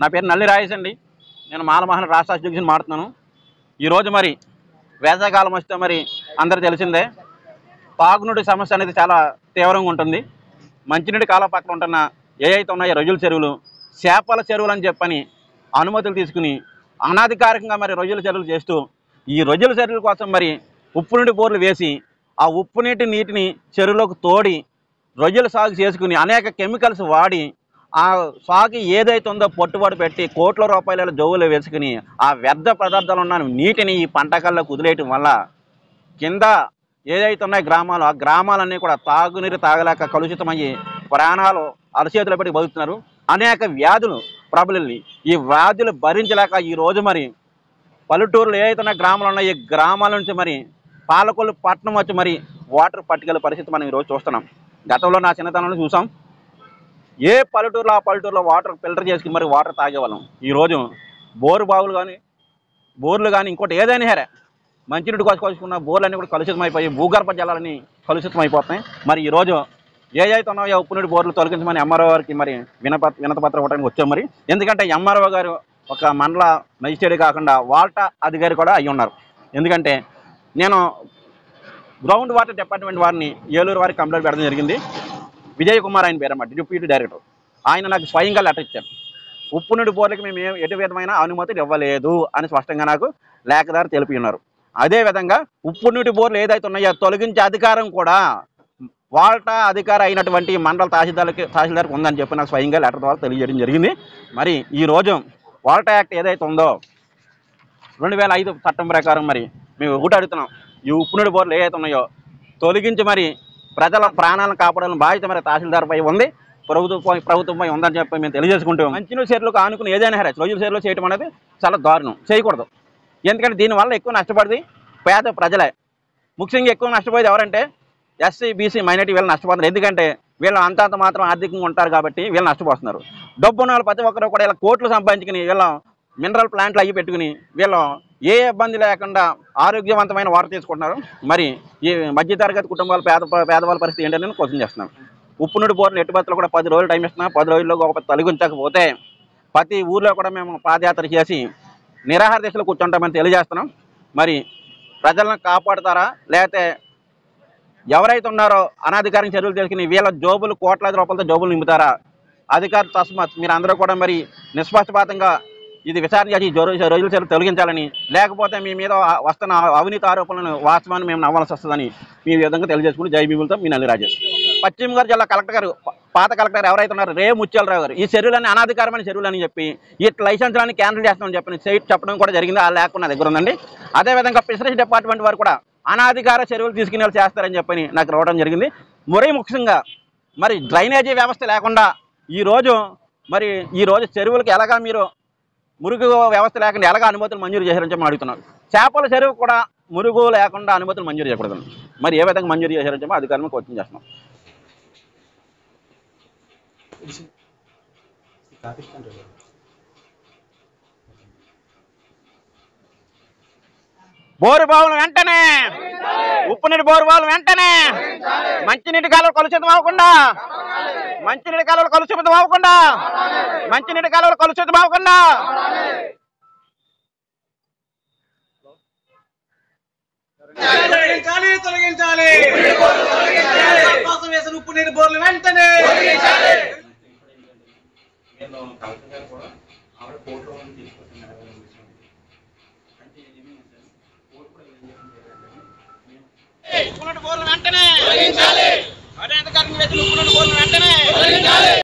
నా పేరు నల్లి రాయేష్ అండి నేను మాలమహల్ రాష్ట్ర అధ్యక్షుని మాడుతున్నాను ఈరోజు మరి వేసవికాలం వస్తే మరి అందరూ తెలిసిందే తాగునీటి సమస్య అనేది చాలా తీవ్రంగా ఉంటుంది మంచినీటి కాలం పక్కన ఉంటున్న ఏ అయితే ఉన్నాయో రొయ్యల చెరువులు చేపల చెరువులు అని చెప్పని అనుమతులు తీసుకుని అనాధికారికంగా మరి రొయ్యల చెరువులు చేస్తూ ఈ రొయ్యల చెరువుల కోసం మరి ఉప్పు నీటి బోర్లు వేసి ఆ ఉప్పు నీటి నీటిని చెరువులోకి తోడి రొయ్యల సాగు చేసుకుని అనేక కెమికల్స్ వాడి ఆ సాగు ఏదైతే ఉందో పట్టుబడి పెట్టి కోట్ల రూపాయల జోవులు వేసుకుని ఆ వ్యర్థ పదార్థాలు ఉన్న నీటిని ఈ పంటకాల్లో కుదిలేయటం వల్ల కింద ఏదైతే ఉన్నాయో గ్రామాలు ఆ గ్రామాలన్నీ కూడా తాగునీరు తాగలేక కలుషితమయ్యి ప్రాణాలు అరచేతులు పెట్టి బతుకుతున్నారు అనేక వ్యాధులు ప్రబలి ఈ వ్యాధులు భరించలేక ఈ రోజు మరి పల్లెటూరులో ఏదైతే ఉన్న గ్రామాలు ఉన్నాయో ఈ గ్రామాల నుంచి మరి పాలకొల్లు పట్టణం వచ్చి మరి వాటర్ పట్టుకెళ్ళే పరిస్థితి మనం ఈరోజు చూస్తున్నాం గతంలో నా చిన్నతనంలో చూసాం ఏ పల్లెటూరులో ఆ పల్లెటూరులో వాటర్ ఫిల్టర్ చేసుకుని మరి వాటర్ తాగేవాళ్ళం ఈరోజు బోరు బావులు కానీ బోర్లు కానీ ఇంకోటి ఏదైనా సరే మంచినీటి కోసుకొచ్చుకున్న బోర్లు అన్నీ కూడా కలుషితం అయిపోయి భూగర్భ జలాలని కలుషితం అయిపోతున్నాయి మరి ఈరోజు ఏ అయితే ఉన్నాయో ఉప్పు నీటి బోర్లు తొలగించమని ఎంఆర్ఓ గారికి మరి వినప వినతపత్రం ఇవ్వడానికి వచ్చాం మరి ఎందుకంటే ఎంఆర్ఓ గారు ఒక మండల మెజిస్ట్రేట్ కాకుండా వాల్టా అధికారి కూడా అయి ఉన్నారు ఎందుకంటే నేను గ్రౌండ్ వాటర్ డిపార్ట్మెంట్ వారిని ఏలూరు వారికి కంప్లైంట్ పెట్టడం జరిగింది విజయ్ కుమార్ ఆయన పేరు అన్నమాట డిప్యూటీ డైరెక్టర్ ఆయన నాకు స్వయంగా లెటర్ ఇచ్చారు ఉప్పు నీటి బోర్లకి మేము ఏ- ఎటు విధమైన అనుమతులు ఇవ్వలేదు అని స్పష్టంగా నాకు లేఖదారు తెలిపి ఉన్నారు అదేవిధంగా ఉప్పు నీటి బోర్లు ఏదైతే ఉన్నాయో తొలగించే అధికారం కూడా వాల్టా అధికారి అయినటువంటి మండల తహసీల్దార్కి తహసీల్దార్కి ఉందని చెప్పి నాకు స్వయంగా లెటర్ ద్వారా తెలియజేయడం జరిగింది మరి ఈ రోజు వాల్టా యాక్ట్ ఏదైతే ఉందో రెండు వేల ఐదు చట్టం ప్రకారం మరి మేము ఒకటి అడుగుతున్నాం ఈ ఉప్పు నీటి బోర్లు ఏవైతే ఉన్నాయో తొలగించి మరి ప్రజల ప్రాణాలను కాపాడాలని బాధ్యత మరి తహసీల్దార్పై ఉంది ప్రభుత్వం ప్రభుత్వంపై ఉందని చెప్పి మేము తెలియజేసుకుంటాం మంచినీటి చర్యలకు ఆనుకుని ఏదైనా సరే రోజుల చర్యలు చేయడం అనేది చాలా దారుణం చేయకూడదు ఎందుకంటే దీనివల్ల ఎక్కువ నష్టపడింది పేద ప్రజలే ముఖ్యంగా ఎక్కువ నష్టపోయేది ఎవరంటే ఎస్సీ బీసీ మైనార్టీ వీళ్ళు నష్టపోతున్నారు ఎందుకంటే వీళ్ళు అంతంత మాత్రం ఆర్థికంగా ఉంటారు కాబట్టి వీళ్ళు నష్టపోతున్నారు డబ్బు ఉన్న వాళ్ళు ప్రతి ఒక్కరు కూడా ఇలా కోట్లు సంపాదించుకుని వీళ్ళ మినరల్ ప్లాంట్లు అయ్యి పెట్టుకుని వీళ్ళు ఏ ఇబ్బంది లేకుండా ఆరోగ్యవంతమైన వాటర్ తీసుకుంటున్నారు మరి ఈ మధ్యతరగతి కుటుంబాల పేద పేదవాళ్ళ పరిస్థితి ఏంటని నేను క్వశ్చన్ చేస్తున్నాను ఉప్పు నీటి బోర్లు ఎట్టుబడులు కూడా పది రోజులు టైం ఇస్తున్నా పది రోజుల్లో ఒక తొలగించకపోతే ప్రతి ఊర్లో కూడా మేము పాదయాత్ర చేసి నిరాహార దిశలో కూర్చుంటామని తెలియజేస్తున్నాం మరి ప్రజలను కాపాడుతారా లేకపోతే ఎవరైతే ఉన్నారో అనాధికారిక చర్యలు తీసుకుని వీళ్ళ జోబులు కోట్లాది రూపాయలతో జోబులు నింపుతారా అధికారులు తస్మాత్ మీరు అందరూ కూడా మరి నిష్పక్షపాతంగా ఇది విచారణ చేసి ఈ జో- రోజుల చర్యలు తొలగించాలని లేకపోతే మీ మీద వస్తున్న అవినీతి ఆరోపణలను వాస్తవాన్ని మేము నవ్వాల్సి వస్తుందని మీ విధంగా తెలియజేసుకుని జై భీములతో మీ నల్లి రాజేష్ పశ్చిమ గోదావరి జిల్లా కలెక్టర్ గారు ప- పాత కలెక్టర్ ఎవరైతే ఉన్నారో రే ముత్యాలరావు గారు ఈ చెరువులన్నీ అనాధికారమైన చెరువులు అని చెప్పి ఈ లైసెన్స్లన్నీ క్యాన్సిల్ చేస్తామని చెప్పి సైట్ చెప్పడం కూడా జరిగింది ఆ లేకుండా నా దగ్గర ఉందండి అదేవిధంగా ఫిషరీస్ డిపార్ట్మెంట్ వారు కూడా అనాధికార చెరువులు తీసుకుని వాళ్ళు చేస్తారని చెప్పని నాకు రావడం జరిగింది మరీ ముఖ్యంగా మరి డ్రైనేజీ వ్యవస్థ లేకుండా ఈ రోజు మరి ఈ రోజు చెరువులకు ఎలాగా మీరు మురుగు వ్యవస్థ లేకుండా ఎలాగ అనుమతులు మంజూరు చేశారని చెప్పి అడుగుతున్నారు చేపల చెరువు కూడా మురుగు లేకుండా అనుమతులు మంజూరు చేయకూడదు మరి ఏ విధంగా మంజూరు చేశారని చెప్పి అధికారులను క్వశ్చన్ చేస్తున్నాం బోరు బావులు వెంటనే ఉప్పు నీటి బోరు బావులు వెంటనే మంచినీటి కాలువలు కలుషితం అవ్వకుండా మంచినీటి కాలువలు కలుషితం అవ్వకుండా మంచినీటి కాలువలు కలుషితం అవ్వకుండా తొలగించాలి తొలగించాలి కోసం వేసిన ఉప్పు నీటి బోర్లు వెంటనే ఉప్పు నీటి బోర్లు వెంటనే అదే అధికారులు వేసిన ఉప్పు నీటి బోర్లు వెంటనే